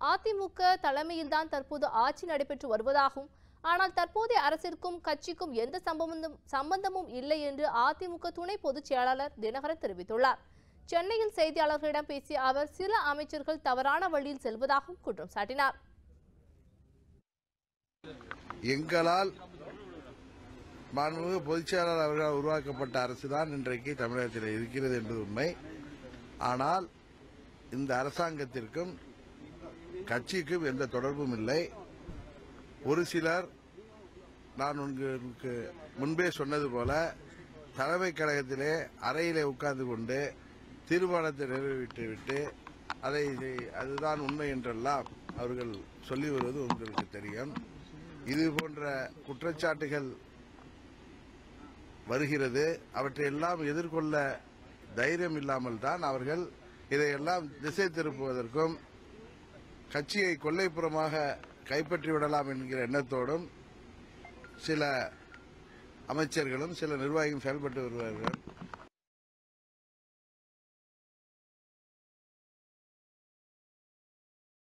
அதிமுக தலைமையில்தான் தற்போது ஆட்சி நடைபெற்று வருவதாகவும் ஆனால் தற்போதைய அரசிற்கும் கட்சிக்கும் எந்த சம்பந்தம் சம்பந்தமும் இல்லை என்று அதிமுக துணை பொதுச் செயலாளர் தினகரன் தெரிவித்துள்ளார் சென்னையில் செய்தியாளர்களிடம் பேசிய அவர் சில அமைச்சர்கள் தவறான வழியில் செல்வதாகவும் குற்றம் சாட்டினார் எங்களால் மாண்புமிகு பொதுச் செயலாளர் அவர்களால் உருவாக்கப்பட்ட அரசுதான் இன்றைக்கு தமிழகத்தில் இருக்கிறது என்பது உண்மை ஆனால் இந்த அரசாங்கத்திற்கும் கட்சிக்கும் எந்த தொடர்பும் இல்லை ஒரு சிலர் நான் உங்களுக்கு முன்பே சொன்னது போல தலைமை கழகத்திலே அறையிலே உட்கார்ந்து கொண்டு தீர்மானத்தை நிறைவேற்றி விட்டு அதை அதுதான் உண்மை என்றெல்லாம் அவர்கள் சொல்லி வருவது உங்களுக்கு தெரியும் இது போன்ற குற்றச்சாட்டுகள் வருகிறது அவற்றையெல்லாம் எதிர்கொள்ள தைரியம் இல்லாமல் தான் அவர்கள் இதையெல்லாம் திசை திருப்புவதற்கும் கட்சியை கொல்லைப்புறமாக கைப்பற்றி விடலாம் என்கிற எண்ணத்தோடும் சில அமைச்சர்களும் சில நிர்வாகிகளும் செயல்பட்டு வருவார்கள்